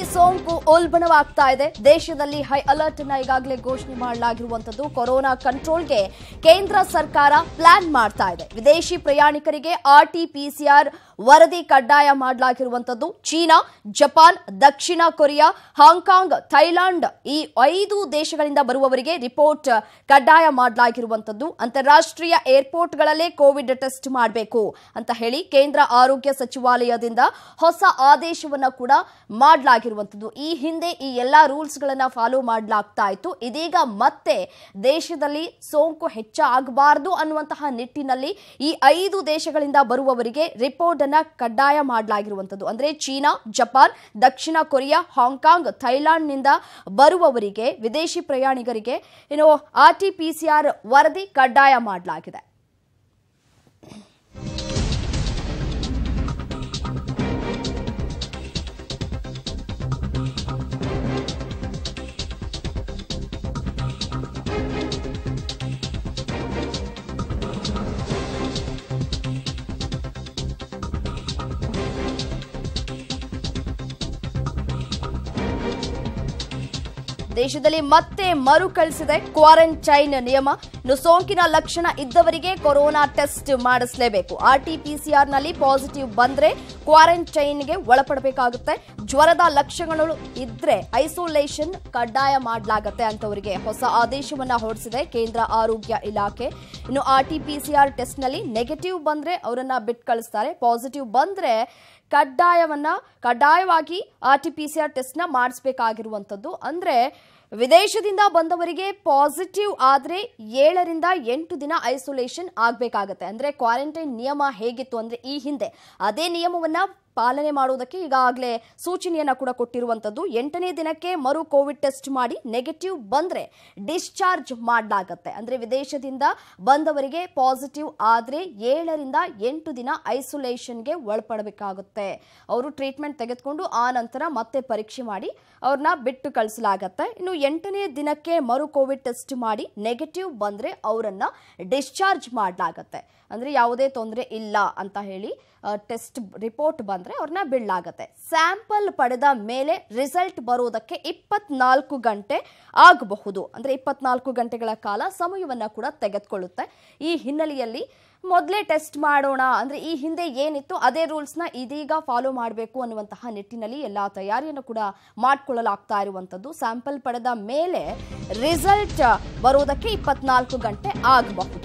ಸೋಂಕು ಉಲ್ಬಣವಾಗ್ತಾ ಇದೆ ದೇಶದಲ್ಲಿ ಹೈ ಅಲರ್ಟ್ ಅನ್ನ ಈಗಾಗಲೇ ಘೋಷಣೆ ಮಾಡಲಾಗಿರುವಂತದ್ದು ಕೊರೋನಾ ಕಂಟ್ರೋಲ್ಗೆ ಕೇಂದ್ರ ಸರ್ಕಾರ ಪ್ಲಾನ್ ಮಾಡ್ತಾ ಇದೆ ವಿದೇಶಿ ಪ್ರಯಾಣಿಕರಿಗೆ ಆರ್ಟಿಪಿಸಿಆರ್ ವರದಿ ಕಡ್ಡಾಯ ಮಾಡಲಾಗಿರುವಂತದ್ದು ಚೀನಾ ಜಪಾನ್ ದಕ್ಷಿಣ ಕೊರಿಯಾ ಹಾಂಗ್ಕಾಂಗ್ ಥೈಲ್ಯಾಂಡ್ ಈ ಐದು ದೇಶಗಳಿಂದ ಬರುವವರಿಗೆ ರಿಪೋರ್ಟ್ ಕಡ್ಡಾಯ ಮಾಡಲಾಗಿರುವಂತದ್ದು ಅಂತಾರಾಷ್ಟ್ರೀಯ ಏರ್ಪೋರ್ಟ್ಗಳಲ್ಲೇ ಕೋವಿಡ್ ಟೆಸ್ಟ್ ಮಾಡಬೇಕು ಅಂತ ಹೇಳಿ ಕೇಂದ್ರ ಆರೋಗ್ಯ ಸಚಿವಾಲಯದಿಂದ ಹೊಸ ಆದೇಶವನ್ನ ಕೂಡ ಮಾಡಲಾಗಿರುವಂತದ್ದು ಈ ಹಿಂದೆ ಈ ಎಲ್ಲಾ ರೂಲ್ಸ್ ಗಳನ್ನ ಫಾಲೋ ಮಾಡಲಾಗ್ತಾ ಇತ್ತು ಇದೀಗ ಮತ್ತೆ ದೇಶದಲ್ಲಿ ಸೋಂಕು ಹೆಚ್ಚಾಗಬಾರದು ಅನ್ನುವಂತಹ ನಿಟ್ಟಿನಲ್ಲಿ ಈ ಐದು ದೇಶಗಳಿಂದ ಬರುವವರಿಗೆ ರಿಪೋರ್ಟ್ ಅನ್ನ ಕಡ್ಡಾಯ ಮಾಡಲಾಗಿರುವಂತದ್ದು ಅಂದ್ರೆ ಚೀನಾ ಜಪಾನ್ ದಕ್ಷಿಣ ಕೊರಿಯಾ ಹಾಂಗ್ಕಾಂಗ್ ಥೈಲ್ಯಾಂಡ್ನಿಂದ ಬರುವವರಿಗೆ ವಿದೇಶಿ ಪ್ರಯಾಣಿಕರಿಗೆ ಏನು ಆರ್ಟಿಪಿಸಿಆರ್ ವರದಿ ಕಡ್ಡಾಯ ಮಾಡಲಾಗಿದೆ ದೇಶದಲ್ಲಿ ಮತ್ತೆ ಮರುಕಳಿಸಿದೆ ಕ್ವಾರಂಟೈನ್ ನಿಯಮ ಇನ್ನು ಸೋಂಕಿನ ಲಕ್ಷಣ ಇದ್ದವರಿಗೆ ಕೊರೋನಾ ಟೆಸ್ಟ್ ಮಾಡಿಸಲೇಬೇಕು ಆರ್ಟಿಪಿಸಿಆರ್ ನಲ್ಲಿ ಪಾಸಿಟಿವ್ ಬಂದ್ರೆ ಕ್ವಾರಂಟೈನ್ಗೆ ಒಳಪಡಬೇಕಾಗುತ್ತೆ ಜ್ವರದ ಲಕ್ಷಣಗಳು ಇದ್ರೆ ಐಸೋಲೇಷನ್ ಕಡ್ಡಾಯ ಮಾಡಲಾಗತ್ತೆ ಅಂತವರಿಗೆ ಹೊಸ ಆದೇಶವನ್ನ ಹೊರಡಿಸಿದೆ ಕೇಂದ್ರ ಆರೋಗ್ಯ ಇಲಾಖೆ ಇನ್ನು ಆರ್ಟಿಪಿಸಿಆರ್ ಟೆಸ್ಟ್ ನಲ್ಲಿ ನೆಗೆಟಿವ್ ಬಂದ್ರೆ ಅವರನ್ನ ಬಿಟ್ಟು ಕಳಿಸ್ತಾರೆ ಪಾಸಿಟಿವ್ ಬಂದ್ರೆ ಕಡ್ಡಾಯವನ್ನ ಕಡ್ಡಾಯವಾಗಿ R T P C R ಟೆಸ್ಟ್ನ ಮಾಡಿಸ್ಬೇಕಾಗಿರುವಂಥದ್ದು ಅಂದ್ರೆ ವಿದೇಶದಿಂದ ಬಂದವರಿಗೆ ಪಾಸಿಟಿವ್ ಆದರೆ ಏಳರಿಂದ ಎಂಟು ದಿನ ಐಸೋಲೇಷನ್ ಆಗಬೇಕಾಗತ್ತೆ ಅಂದ್ರೆ ಕ್ವಾರಂಟೈನ್ ನಿಯಮ ಹೇಗಿತ್ತು ಅಂದ್ರೆ ಈ ಹಿಂದೆ ಅದೇ ನಿಯಮವನ್ನ ಪಾಲನೆ ಮಾಡುವುದಕ್ಕೆ ಈಗಾಗಲೇ ಸೂಚನೆಯನ್ನ ಕೂಡ ಕೊಟ್ಟಿರುವಂತದ್ದು ಎಂಟನೇ ದಿನಕ್ಕೆ ಮರು ಕೋವಿಡ್ ಟೆಸ್ಟ್ ಮಾಡಿ ನೆಗೆಟಿವ್ ಬಂದ್ರೆ ಡಿಸ್ಚಾರ್ಜ್ ಮಾಡಲಾಗತ್ತೆ ಅಂದ್ರೆ ವಿದೇಶದಿಂದ ಬಂದವರಿಗೆ ಪಾಸಿಟಿವ್ ಆದ್ರೆ ಏಳರಿಂದ ಎಂಟು ದಿನ ಐಸೋಲೇಷನ್ಗೆ ಒಳಪಡಬೇಕಾಗುತ್ತೆ ಅವರು ಟ್ರೀಟ್ಮೆಂಟ್ ತೆಗೆದುಕೊಂಡು ಆ ನಂತರ ಮತ್ತೆ ಪರೀಕ್ಷೆ ಮಾಡಿ ಅವ್ರನ್ನ ಬಿಟ್ಟು ಕಳಿಸಲಾಗತ್ತೆ ಇನ್ನು ಎಂಟನೇ ದಿನಕ್ಕೆ ಮರು ಕೋವಿಡ್ ಟೆಸ್ಟ್ ಮಾಡಿ ನೆಗೆಟಿವ್ ಬಂದ್ರೆ ಅವರನ್ನ ಡಿಸ್ಚಾರ್ಜ್ ಮಾಡಲಾಗತ್ತೆ ಅಂದ್ರೆ ಯಾವುದೇ ತೊಂದರೆ ಇಲ್ಲ ಅಂತ ಹೇಳಿ ಟೆಸ್ಟ್ ರಿಪೋರ್ಟ್ ಬಂದ್ರೆ ಅವ್ರನ್ನ ಬಿಡಲಾಗತ್ತೆ ಸ್ಯಾಂಪಲ್ ಪಡೆದ ಮೇಲೆ ರಿಸಲ್ಟ್ ಬರೋದಕ್ಕೆ ಇಪ್ಪತ್ನಾಲ್ಕು ಗಂಟೆ ಆಗಬಹುದು ಅಂದ್ರೆ ಇಪ್ಪತ್ನಾಲ್ಕು ಗಂಟೆಗಳ ಕಾಲ ಸಮಯವನ್ನ ಕೂಡ ತೆಗೆದುಕೊಳ್ಳುತ್ತೆ ಈ ಹಿನ್ನೆಲೆಯಲ್ಲಿ ಮೊದಲೇ ಟೆಸ್ಟ್ ಮಾಡೋಣ ಅಂದ್ರೆ ಈ ಹಿಂದೆ ಏನಿತ್ತು ಅದೇ ರೂಲ್ಸ್ನ ಇದೀಗ ಫಾಲೋ ಮಾಡಬೇಕು ಅನ್ನುವಂತಹ ನಿಟ್ಟಿನಲ್ಲಿ ಎಲ್ಲ ತಯಾರಿಯನ್ನು ಕೂಡ ಮಾಡಿಕೊಳ್ಳಲಾಗ್ತಾ ಇರುವಂಥದ್ದು ಸ್ಯಾಂಪಲ್ ಪಡೆದ ಮೇಲೆ ರಿಸಲ್ಟ್ ಬರೋದಕ್ಕೆ ಇಪ್ಪತ್ನಾಲ್ಕು ಗಂಟೆ ಆಗಬಹುದು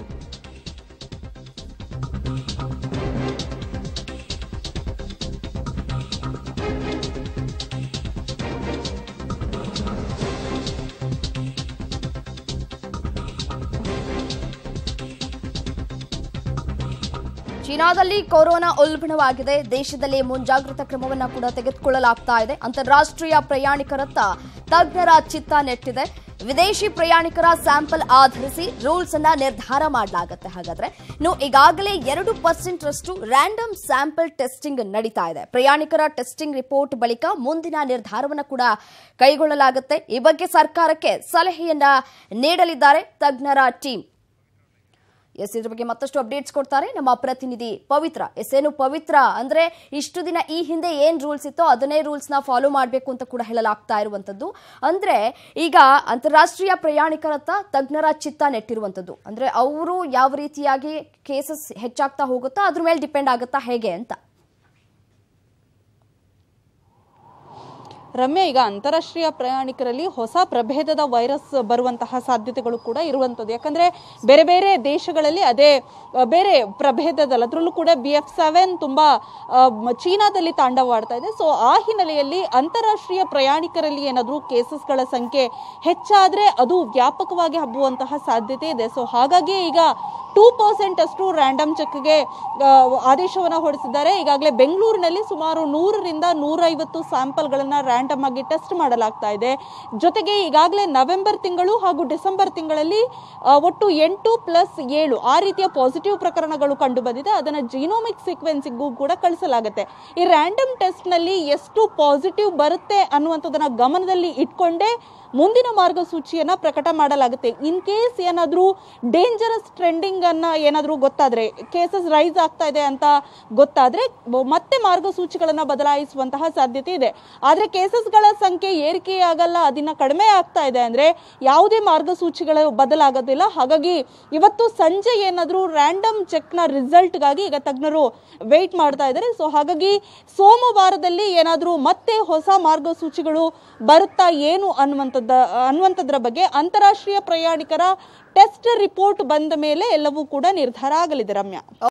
ಚೀನಾದಲ್ಲಿ ಕೊರೋನಾ ಉಲ್ಬಣವಾಗಿದೆ ದೇಶದಲ್ಲಿ ಮುಂಜಾಗ್ರತಾ ಕ್ರಮವನ್ನ ಕೂಡ ತೆಗೆದುಕೊಳ್ಳಲಾಗ್ತಾ ಇದೆ ಅಂತಾರಾಷ್ಟ್ರೀಯ ಪ್ರಯಾಣಿಕರತ್ತ ತಜ್ಞರ ಚಿತ್ತ ನೆಟ್ಟಿದೆ ವಿದೇಶಿ ಪ್ರಯಾಣಿಕರ ಸ್ಯಾಂಪಲ್ ಆಧರಿಸಿ ರೂಲ್ಸ್ ಅನ್ನ ನಿರ್ಧಾರ ಮಾಡಲಾಗುತ್ತೆ ಹಾಗಾದ್ರೆ ಇನ್ನು ಈಗಾಗಲೇ ಎರಡು ಪರ್ಸೆಂಟ್ ರಷ್ಟು ರ್ಯಾಂಡಮ್ ಸ್ಯಾಂಪಲ್ ಟೆಸ್ಟಿಂಗ್ ನಡೀತಾ ಇದೆ ಪ್ರಯಾಣಿಕರ ಟೆಸ್ಟಿಂಗ್ ರಿಪೋರ್ಟ್ ಬಳಿಕ ಮುಂದಿನ ನಿರ್ಧಾರವನ್ನು ಕೂಡ ಕೈಗೊಳ್ಳಲಾಗುತ್ತೆ ಈ ಬಗ್ಗೆ ಸರ್ಕಾರಕ್ಕೆ ಸಲಹೆಯನ್ನ ನೀಡಲಿದ್ದಾರೆ ತಜ್ಞರ ಟೀಮ್ ಎಸ್ ಇದ್ರ ಬಗ್ಗೆ ಮತ್ತಷ್ಟು ಅಪ್ಡೇಟ್ಸ್ ಕೊಡ್ತಾರೆ ನಮ್ಮ ಪ್ರತಿನಿಧಿ ಪವಿತ್ರ ಎಸ್ ಏನು ಪವಿತ್ರ ಅಂದ್ರೆ ಇಷ್ಟು ದಿನ ಈ ಹಿಂದೆ ಏನ್ ರೂಲ್ಸ್ ಇತ್ತೋ ಅದನ್ನೇ ರೂಲ್ಸ್ ನ ಫಾಲೋ ಮಾಡಬೇಕು ಅಂತ ಕೂಡ ಹೇಳಲಾಗ್ತಾ ಇರುವಂತದ್ದು ಅಂದ್ರೆ ಈಗ ಅಂತಾರಾಷ್ಟ್ರೀಯ ಪ್ರಯಾಣಿಕರತ್ತ ತಜ್ಞರ ಚಿತ್ತ ನೆಟ್ಟಿರುವಂತದ್ದು ಅಂದ್ರೆ ಅವರು ಯಾವ ರೀತಿಯಾಗಿ ಕೇಸಸ್ ಹೆಚ್ಚಾಗ್ತಾ ಹೋಗುತ್ತೋ ಅದ್ರ ಮೇಲೆ ಡಿಪೆಂಡ್ ಆಗುತ್ತಾ ಹೇಗೆ ಅಂತ ರಮ್ಯ ಈಗ ಅಂತಾರಾಷ್ಟ್ರೀಯ ಪ್ರಯಾಣಿಕರಲ್ಲಿ ಹೊಸ ಪ್ರಭೇದದ ವೈರಸ್ ಬರುವಂತಹ ಸಾಧ್ಯತೆಗಳು ಕೂಡ ಇರುವಂಥದ್ದು ಯಾಕಂದ್ರೆ ಬೇರೆ ಬೇರೆ ದೇಶಗಳಲ್ಲಿ ಅದೇ ಆ, ಬೇರೆ ಪ್ರಭೇದದಲ್ಲಿ ಅದರಲ್ಲೂ ಕೂಡ ಬಿ ಎಫ್ ಸೆವೆನ್ ತುಂಬಾ ಆ, ಮ- ಚೀನಾದಲ್ಲಿ ತಾಂಡವವಾಡ್ತಾ ಇದೆ ಸೊ ಆ ಹಿನ್ನೆಲೆಯಲ್ಲಿ ಅಂತಾರಾಷ್ಟ್ರೀಯ ಪ್ರಯಾಣಿಕರಲ್ಲಿ ಏನಾದರೂ ಕೇಸಸ್ಗಳ ಸಂಖ್ಯೆ ಹೆಚ್ಚಾದ್ರೆ ಅದು ವ್ಯಾಪಕವಾಗಿ ಹಬ್ಬುವಂತಹ ಸಾಧ್ಯತೆ ಇದೆ ಸೊ ಹಾಗಾಗಿ ಈಗ ಟೂ ಪರ್ಸೆಂಟ್ ಅಷ್ಟು ರ್ಯಾಂಡಮ್ ಚೆಕ್ಗೆ ಆದೇಶವನ್ನು ಹೊರಡಿಸಿದ್ದಾರೆ ಈಗಾಗಲೇ ಬೆಂಗಳೂರಿನಲ್ಲಿ ಸುಮಾರು ನೂರರಿಂದ ನೂರೈವತ್ತು ಸ್ಯಾಂಪಲ್ಗಳನ್ನ ರ್ಯಾಂಡಮ್ ಆಗಿ ಟೆಸ್ಟ್ ಮಾಡಲಾಗ್ತಾ ಇದೆ ಜೊತೆಗೆ ಈಗಾಗಲೇ ನವೆಂಬರ್ ತಿಂಗಳು ಹಾಗೂ ಡಿಸೆಂಬರ್ ತಿಂಗಳಲ್ಲಿ ಆ, ಒಟ್ಟು ಎಂಟು ಪ್ಲಸ್ ಏಳು ಆ ರೀತಿಯ ಪಾಸಿಟಿವ್ ಪ್ರಕರಣಗಳು ಕಂಡು ಬಂದಿದೆ ಅದನ್ನ ಜೀನೋಮಿಕ್ ಸೀಕ್ವೆನ್ಸಿಗೂ ಕೂಡ ಕಳಿಸಲಾಗುತ್ತೆ ಈ ರ್ಯಾಂಡಮ್ ಟೆಸ್ಟ್ ನಲ್ಲಿ ಎಷ್ಟು ಪಾಸಿಟಿವ್ ಬರುತ್ತೆ ಅನ್ನುವಂಥದ್ದನ್ನ ಗಮನದಲ್ಲಿ ಇಟ್ಕೊಂಡೇ ಮುಂದಿನ ಮಾರ್ಗಸೂಚಿಯನ್ನ ಪ್ರಕಟ ಮಾಡಲಾಗುತ್ತೆ ಇನ್ ಕೇಸ್ ಏನಾದರೂ ಡೇಂಜರಸ್ ಟ್ರೆಂಡಿಂಗ್ ಅನ್ನ ಏನಾದರೂ ಗೊತ್ತಾದ್ರೆ ಕೇಸಸ್ ರೈಸ್ ಆಗ್ತಾ ಇದೆ ಅಂತ ಗೊತ್ತಾದ್ರೆ ಬ- ಮತ್ತೆ ಮಾರ್ಗಸೂಚಿಗಳನ್ನ ಬದಲಾಯಿಸುವಂತಹ ಸಾಧ್ಯತೆ ಇದೆ ಆದ್ರೆ ಕೇಸಸ್ ಕೇಸಸ್ಗಳ ಸಂಖ್ಯೆ ಏರಿಕೆಯಾಗಲ್ಲ ಅದನ್ನ ಕಡಿಮೆ ಆಗ್ತಾ ಇದೆ ಅಂದ್ರೆ ಯಾವುದೇ ಮಾರ್ಗಸೂಚಿಗಳು ಬದಲಾಗೋದಿಲ್ಲ ಹಾಗಾಗಿ ಇವತ್ತು ಸಂಜೆ ಏನಾದರೂ ರ್ಯಾಂಡಮ್ ಚೆಕ್ನ ರಿಸಲ್ಟ್ಗಾಗಿ ಈಗ ತಜ್ಞರು ವೆಯ್ಟ್ ಮಾಡ್ತಾ ಇದ್ದಾರೆ ಸೊ ಹಾಗಾಗಿ ಸೋಮವಾರದಲ್ಲಿ ಏನಾದರೂ ಮತ್ತೆ ಹೊಸ ಮಾರ್ಗಸೂಚಿಗಳು ಬರುತ್ತಾ ಏನು ಅನ್ನುವಂಥದ್ದ ಅನ್ನುವಂಥದ್ರ ಬಗ್ಗೆ ಅಂತಾರಾಷ್ಟ್ರೀಯ ಪ್ರಯಾಣಿಕರ ಟೆಸ್ಟ್ ರಿಪೋರ್ಟ್ ಬಂದ ಮೇಲೆ ಎಲ್ಲವೂ ಕೂಡ ನಿರ್ಧಾರ ಆಗಲಿದೆ ರಮ್ಯಾ